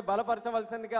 బలపరచవలసిందిగా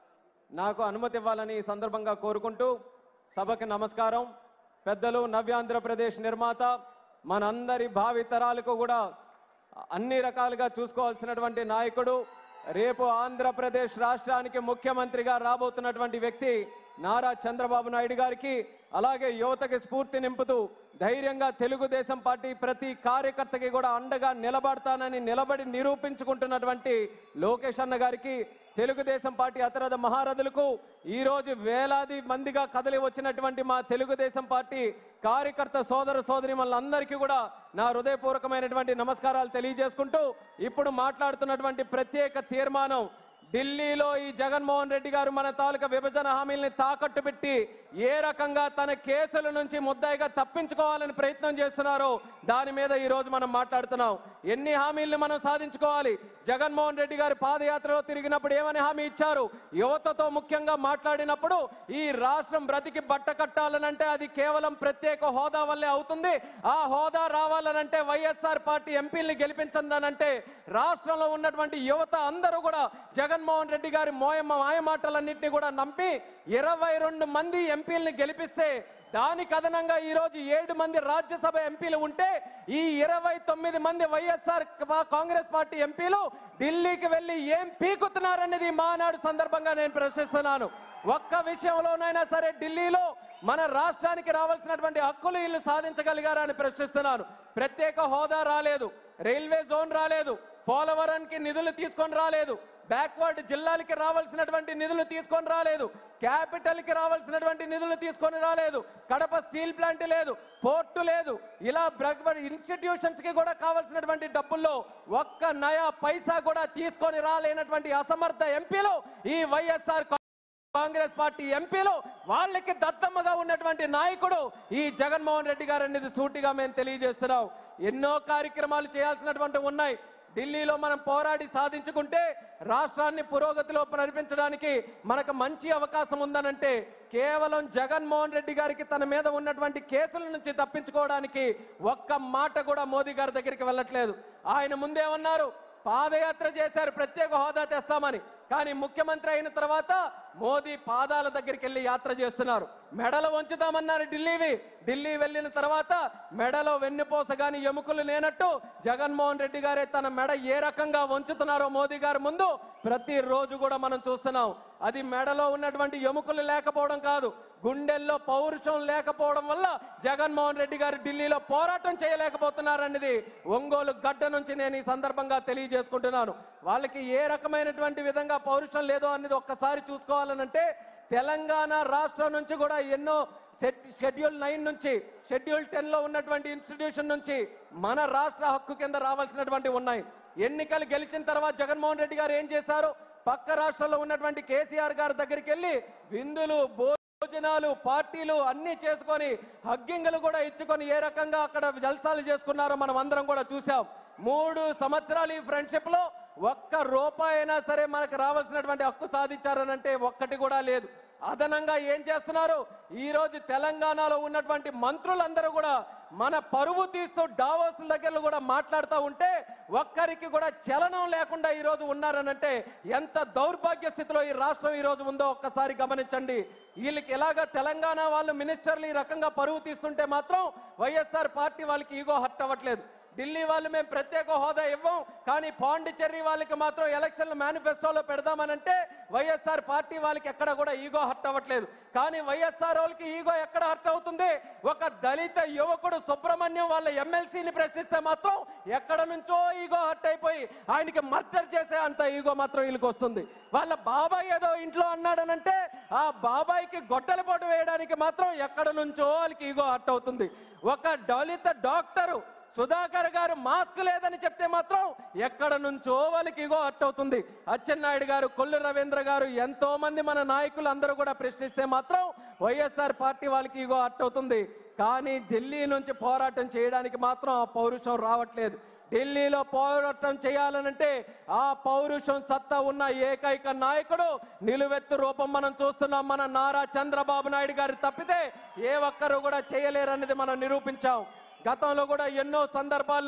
నాకు అనుమతి ఇవ్వాలని ఈ సందర్భంగా కోరుకుంటూ సభకి నమస్కారం పెద్దలు నవ్యాంధ్రప్రదేశ్ నిర్మాత మనందరి భావి తరాలకు కూడా అన్ని రకాలుగా చూసుకోవాల్సినటువంటి నాయకుడు రేపు ఆంధ్రప్రదేశ్ రాష్ట్రానికి ముఖ్యమంత్రిగా రాబోతున్నటువంటి వ్యక్తి నారా చంద్రబాబు నాయుడు గారికి అలాగే యువతకి స్ఫూర్తి నింపుతూ ధైర్యంగా తెలుగుదేశం పార్టీ ప్రతి కార్యకర్తకి కూడా అండగా నిలబడతానని నిలబడి నిరూపించుకుంటున్నటువంటి లోకేష్ అన్న గారికి తెలుగుదేశం పార్టీ అతరథ మహారథులకు ఈరోజు వేలాది మందిగా కదలి వచ్చినటువంటి మా తెలుగుదేశం పార్టీ కార్యకర్త సోదర సోదరి అందరికీ కూడా నా హృదయపూర్వకమైనటువంటి నమస్కారాలు తెలియజేసుకుంటూ ఇప్పుడు మాట్లాడుతున్నటువంటి ప్రత్యేక తీర్మానం ఢిల్లీలో ఈ జగన్మోహన్ రెడ్డి గారు మన తాలూకా విభజన హామీల్ని తాకట్టు పెట్టి ఏ రకంగా తన కేసుల నుంచి ముద్దాయిగా తప్పించుకోవాలని ప్రయత్నం చేస్తున్నారో దాని మీద ఈ రోజు మనం మాట్లాడుతున్నాం ఎన్ని హామీల్ని మనం సాధించుకోవాలి జగన్మోహన్ రెడ్డి గారు పాదయాత్రలో తిరిగినప్పుడు ఏమని హామీ ఇచ్చారు యువతతో ముఖ్యంగా మాట్లాడినప్పుడు ఈ రాష్ట్రం బ్రతికి బట్ట కట్టాలనంటే అది కేవలం ప్రత్యేక హోదా వల్లే అవుతుంది ఆ హోదా రావాలనంటే వైఎస్ఆర్ పార్టీ ఎంపీల్ని గెలిపించందనంటే రాష్ట్రంలో ఉన్నటువంటి యువత అందరూ కూడా జగన్మోహన్ రెడ్డి గారి మోయమ్మ మాయమాటలన్నింటినీ కూడా నమ్మి ఇరవై రెండు మంది ఎంపీల్ని గెలిపిస్తే దానికి అదనంగా ఈరోజు ఏడు మంది రాజ్యసభ ఎంపీలు ఉంటే ఈ ఇరవై తొమ్మిది మంది వైఎస్ఆర్ కాంగ్రెస్ పార్టీ ఎంపీలు ఢిల్లీకి వెళ్ళి ఏం పీకుతున్నారనేది ఈ మానాడు సందర్భంగా నేను ప్రశ్నిస్తున్నాను ఒక్క విషయంలోనైనా సరే ఢిల్లీలో మన రాష్ట్రానికి రావాల్సినటువంటి హక్కులు వీళ్ళు సాధించగలిగారా అని ప్రశ్నిస్తున్నాను ప్రత్యేక హోదా రాలేదు రైల్వే జోన్ రాలేదు పోలవరానికి నిధులు తీసుకొని రాలేదు బ్యాక్వర్డ్ జిల్లాలకి రావాల్సినటువంటి నిధులు తీసుకొని రాలేదు క్యాపిటల్కి రావాల్సినటువంటి నిధులు తీసుకొని రాలేదు కడప స్టీల్ ప్లాంట్ లేదు పోర్టు లేదు ఇలా ఇన్స్టిట్యూషన్స్ కి కూడా కావాల్సినటువంటి డబ్బుల్లో ఒక్క నయా పైసా కూడా తీసుకొని రాలేనటువంటి అసమర్థ ఎంపీలు ఈ వైఎస్ఆర్ కాంగ్రెస్ పార్టీ ఎంపీలు వాళ్ళకి దత్తమ్మగా ఉన్నటువంటి నాయకుడు ఈ జగన్మోహన్ రెడ్డి గారు అనేది సూటిగా మేము తెలియజేస్తున్నాం ఎన్నో కార్యక్రమాలు చేయాల్సినటువంటి ఉన్నాయి ఢిల్లీలో మనం పోరాడి సాధించుకుంటే రాష్ట్రాన్ని పురోగతిలో నడిపించడానికి మనకు మంచి అవకాశం ఉందనంటే కేవలం జగన్మోహన్ రెడ్డి గారికి తన మీద ఉన్నటువంటి కేసుల నుంచి తప్పించుకోవడానికి ఒక్క మాట కూడా మోదీ గారి దగ్గరికి వెళ్ళట్లేదు ఆయన ముందేమన్నారు పాదయాత్ర చేశారు ప్రత్యేక హోదా తెస్తామని కానీ ముఖ్యమంత్రి అయిన తర్వాత మోదీ పాదాల దగ్గరికి వెళ్ళి యాత్ర చేస్తున్నారు మెడలు వంచుతామన్నారు ఢిల్లీవి ఢిల్లీ వెళ్ళిన తర్వాత మెడలో వెన్నుపోస గాని ఎముకలు లేనట్టు జగన్మోహన్ రెడ్డి గారే తన మెడ ఏ రకంగా వంచుతున్నారో మోదీ గారు ముందు ప్రతిరోజు కూడా మనం చూస్తున్నాం అది మెడలో ఉన్నటువంటి ఎముకలు లేకపోవడం కాదు గుండెల్లో పౌరుషం లేకపోవడం వల్ల జగన్మోహన్ రెడ్డి గారు ఢిల్లీలో పోరాటం చేయలేకపోతున్నారనేది ఒంగోలు గడ్డ నుంచి నేను ఈ సందర్భంగా తెలియజేసుకుంటున్నాను వాళ్ళకి ఏ రకమైనటువంటి విధంగా పౌరుషం లేదో అనేది ఒక్కసారి చూసుకోవాలనంటే తెలంగాణ రాష్ట్రం నుంచి కూడా ఎన్నో సెట్ షెడ్యూల్ నైన్ నుంచి షెడ్యూల్ టెన్లో ఉన్నటువంటి ఇన్స్టిట్యూషన్ నుంచి మన రాష్ట్ర హక్కు కింద రావాల్సినటువంటి ఉన్నాయి ఎన్నికలు గెలిచిన తర్వాత జగన్మోహన్ రెడ్డి గారు ఏం చేశారు పక్క రాష్ట్రంలో ఉన్నటువంటి కేసీఆర్ గారి దగ్గరికి వెళ్ళి విందులు భోజనాలు పార్టీలు అన్నీ చేసుకొని హగ్గింగులు కూడా ఇచ్చుకొని ఏ రకంగా అక్కడ జల్సాలు చేసుకున్నారో మనం అందరం కూడా చూసాం మూడు సంవత్సరాలు ఈ ఫ్రెండ్షిప్ లో ఒక్క రూపాయి అయినా సరే మనకు రావాల్సినటువంటి హక్కు సాధించారనంటే ఒక్కటి కూడా లేదు అదనంగా ఏం చేస్తున్నారు ఈ రోజు తెలంగాణలో ఉన్నటువంటి మంత్రులందరూ కూడా మన పరువు తీస్తూ డావోస్ దగ్గర కూడా మాట్లాడుతూ ఉంటే ఒక్కరికి కూడా చలనం లేకుండా ఈ రోజు ఉన్నారనంటే ఎంత దౌర్భాగ్య స్థితిలో ఈ రాష్ట్రం ఈ రోజు ఉందో ఒక్కసారి గమనించండి వీళ్ళకి ఎలాగ తెలంగాణ వాళ్ళు మినిస్టర్లు ఈ రకంగా పరువు తీస్తుంటే మాత్రం వైఎస్ఆర్ పార్టీ వాళ్ళకి ఈగో హర్ట్ అవ్వట్లేదు ఢిల్లీ వాళ్ళు మేము ప్రత్యేక హోదా ఇవ్వం కానీ పాండిచ్చేరి వాళ్ళకి మాత్రం ఎలక్షన్ల మేనిఫెస్టోలో పెడదామనంటే వైఎస్ఆర్ పార్టీ వాళ్ళకి ఎక్కడ కూడా ఈగో హర్ట్ అవ్వట్లేదు కానీ వైఎస్ఆర్ వాళ్ళకి ఈగో ఎక్కడ హర్ట్ అవుతుంది ఒక దళిత యువకుడు సుబ్రహ్మణ్యం వాళ్ళ ఎమ్మెల్సీని ప్రశ్నిస్తే మాత్రం ఎక్కడ నుంచో ఈగో హర్ట్ అయిపోయి ఆయనకి మర్డర్ చేసే అంత ఈగో మాత్రం వీళ్ళకి వస్తుంది వాళ్ళ బాబాయ్ ఏదో ఇంట్లో అన్నాడనంటే ఆ బాబాయ్కి గొడ్డల పోటు వేయడానికి మాత్రం ఎక్కడ నుంచో వాళ్ళకి ఈగో హర్ట్ అవుతుంది ఒక దళిత డాక్టరు సుధాకర్ గారు మాస్క్ లేదని చెప్తే మాత్రం ఎక్కడ నుంచో వాళ్ళకి ఇగో హర్ట్ అవుతుంది అచ్చెన్నాయుడు గారు కొల్లు రవీంద్ర గారు ఎంతో మంది మన నాయకులు అందరూ కూడా ప్రశ్నిస్తే మాత్రం వైఎస్ఆర్ పార్టీ వాళ్ళకి ఇగో హర్ట్ అవుతుంది కానీ ఢిల్లీ నుంచి పోరాటం చేయడానికి మాత్రం ఆ పౌరుషం రావట్లేదు ఢిల్లీలో పోరాటం చేయాలనంటే ఆ పౌరుషం సత్తా ఉన్న ఏకైక నాయకుడు నిలువెత్తు రూపం మనం చూస్తున్నాం మన నారా చంద్రబాబు నాయుడు గారు తప్పితే ఏ ఒక్కరు కూడా చేయలేరనేది మనం నిరూపించాం గతంలో కూడా ఎన్నో సందర్భాల్లో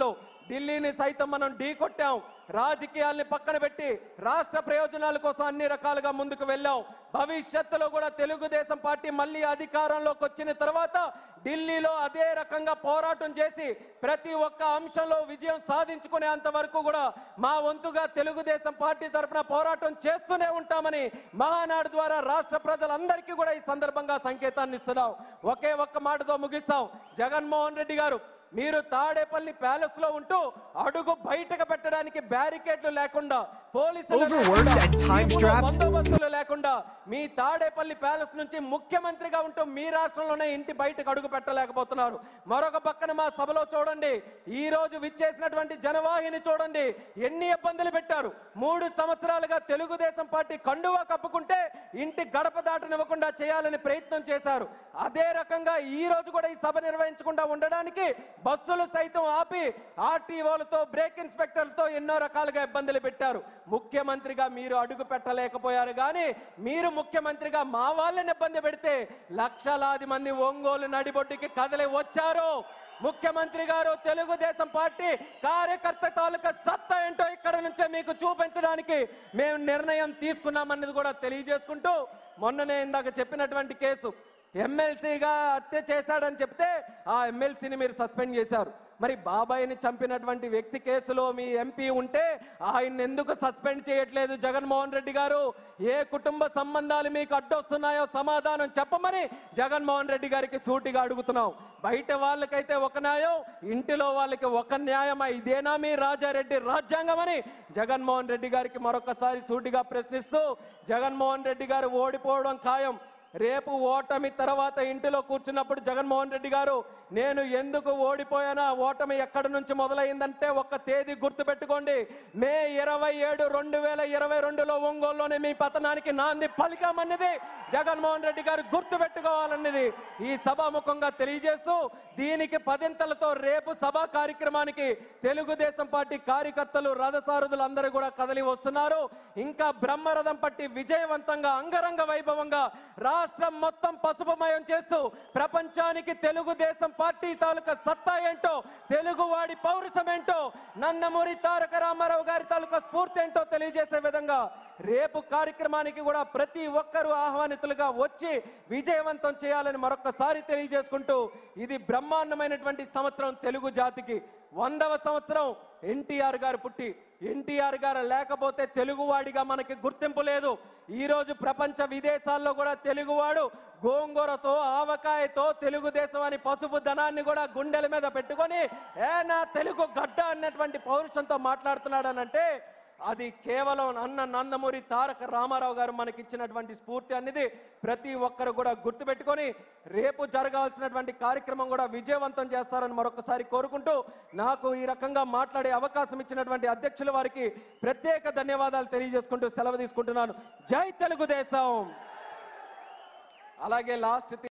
ఢిల్లీని సైతం మనం ఢీ కొట్టాం రాజకీయాల్ని పక్కన పెట్టి రాష్ట్ర ప్రయోజనాల కోసం అన్ని రకాలుగా ముందుకు వెళ్ళాం భవిష్యత్తులో కూడా తెలుగుదేశం పార్టీ మళ్ళీ అధికారంలోకి వచ్చిన తర్వాత ఢిల్లీలో అదే రకంగా పోరాటం చేసి ప్రతి ఒక్క అంశంలో విజయం సాధించుకునేంత వరకు కూడా మా వంతుగా తెలుగుదేశం పార్టీ తరఫున పోరాటం చేస్తూనే ఉంటామని మహానాడు ద్వారా రాష్ట్ర ప్రజలందరికీ కూడా ఈ సందర్భంగా సంకేతాన్ని ఇస్తున్నాం ఒకే ఒక్క మాటతో ముగిస్తాం జగన్మోహన్ రెడ్డి గారు మీరు తాడేపల్లి ప్యాలెస్ లో ఉంటూ అడుగు బయటకు పెట్టడానికి బ్యారికేడ్లు లేకుండా పోలీసులు Overworked లేకుండా, and time జీపులు, strapped? బందోబస్తులు లేకుండా మీ తాడేపల్లి ప్యాలెస్ నుంచి ముఖ్యమంత్రిగా ఉంటూ మీ రాష్ట్రంలోనే ఇంటి బయటకు అడుగు పెట్టలేకపోతున్నారు మరొక పక్కన మా సభలో చూడండి ఈ రోజు విచ్చేసినటువంటి జనవాహిని చూడండి ఎన్ని ఇబ్బందులు పెట్టారు మూడు సంవత్సరాలుగా తెలుగుదేశం పార్టీ కండువా కప్పుకుంటే ఇంటి గడప దాటనివ్వకుండా చేయాలని ప్రయత్నం చేశారు అదే రకంగా ఈ రోజు కూడా ఈ సభ నిర్వహించకుండా ఉండడానికి బస్సులు సైతం ఆపి ఆర్టీఓలతో బ్రేక్ ఇన్స్పెక్టర్లతో ఎన్నో రకాలుగా ఇబ్బందులు పెట్టారు ముఖ్యమంత్రిగా మీరు అడుగు పెట్టలేకపోయారు కానీ మీరు ముఖ్యమంత్రిగా మా వాళ్ళని ఇబ్బంది పెడితే లక్షలాది మంది ఒంగోలు నడిబొడ్డుకి కదలి వచ్చారు ముఖ్యమంత్రి గారు తెలుగుదేశం పార్టీ కార్యకర్త తాలూకా సత్తా ఏంటో ఇక్కడ నుంచే మీకు చూపించడానికి మేము నిర్ణయం తీసుకున్నామన్నది కూడా తెలియజేసుకుంటూ మొన్ననే ఇందాక చెప్పినటువంటి కేసు ఎమ్మెల్సీగా హత్య చేశాడని చెప్తే ఆ ఎమ్మెల్సీని మీరు సస్పెండ్ చేశారు మరి బాబాయిని చంపినటువంటి వ్యక్తి కేసులో మీ ఎంపీ ఉంటే ఆయన ఎందుకు సస్పెండ్ చేయట్లేదు జగన్మోహన్ రెడ్డి గారు ఏ కుటుంబ సంబంధాలు మీకు అడ్డొస్తున్నాయో సమాధానం చెప్పమని జగన్మోహన్ రెడ్డి గారికి సూటిగా అడుగుతున్నాం బయట వాళ్ళకైతే ఒక న్యాయం ఇంటిలో వాళ్ళకి ఒక న్యాయమా ఇదేనా మీ రాజారెడ్డి రాజ్యాంగమని జగన్మోహన్ రెడ్డి గారికి మరొకసారి సూటిగా ప్రశ్నిస్తూ జగన్మోహన్ రెడ్డి గారు ఓడిపోవడం ఖాయం రేపు ఓటమి తర్వాత ఇంటిలో కూర్చున్నప్పుడు జగన్మోహన్ రెడ్డి గారు నేను ఎందుకు ఓడిపోయానా ఓటమి ఎక్కడి నుంచి మొదలైందంటే ఒక్క తేదీ గుర్తుపెట్టుకోండి మే ఇరవై ఏడు రెండు వేల ఇరవై రెండులో ఒంగోలులోనే మీ పతనానికి నాంది పలికామన్నది జగన్మోహన్ రెడ్డి గారు గుర్తుపెట్టుకోవాలన్నది ఈ సభాముఖంగా తెలియజేస్తూ దీనికి పదింతలతో రేపు సభా కార్యక్రమానికి తెలుగుదేశం పార్టీ కార్యకర్తలు రథసారథులు అందరూ కూడా కదలి వస్తున్నారు ఇంకా బ్రహ్మరథం పట్టి విజయవంతంగా అంగరంగ వైభవంగా రాష్ట్రం మొత్తం పసుపుమయం చేస్తూ ప్రపంచానికి తెలుగుదేశం పార్టీ తాలూకా సత్తా ఏంటో తెలుగువాడి పౌరుషం ఏంటో నందమూరి తారక రామారావు గారి తాలూకా స్ఫూర్తి ఏంటో తెలియజేసే విధంగా రేపు కార్యక్రమానికి కూడా ప్రతి ఒక్కరూ ఆహ్వానితులుగా వచ్చి విజయవంతం చేయాలని మరొకసారి తెలియజేసుకుంటూ ఇది బ్రహ్మాండమైనటువంటి సంవత్సరం తెలుగు జాతికి వందవ సంవత్సరం ఎన్టీఆర్ గారు పుట్టి ఎన్టీఆర్ గారు లేకపోతే తెలుగువాడిగా మనకి గుర్తింపు లేదు ఈ రోజు ప్రపంచ విదేశాల్లో కూడా తెలుగువాడు గోంగూరతో ఆవకాయతో తెలుగుదేశం అని పసుపు ధనాన్ని కూడా గుండెల మీద పెట్టుకొని ఏ నా తెలుగు గడ్డ అన్నటువంటి పౌరుషంతో మాట్లాడుతున్నాడనంటే అది కేవలం అన్న నందమూరి తారక రామారావు గారు మనకిచ్చినటువంటి స్ఫూర్తి అనేది ప్రతి ఒక్కరు కూడా గుర్తుపెట్టుకొని రేపు జరగాల్సినటువంటి కార్యక్రమం కూడా విజయవంతం చేస్తారని మరొకసారి కోరుకుంటూ నాకు ఈ రకంగా మాట్లాడే అవకాశం ఇచ్చినటువంటి అధ్యక్షుల వారికి ప్రత్యేక ధన్యవాదాలు తెలియజేసుకుంటూ సెలవు తీసుకుంటున్నాను జై తెలుగుదేశం అలాగే లాస్ట్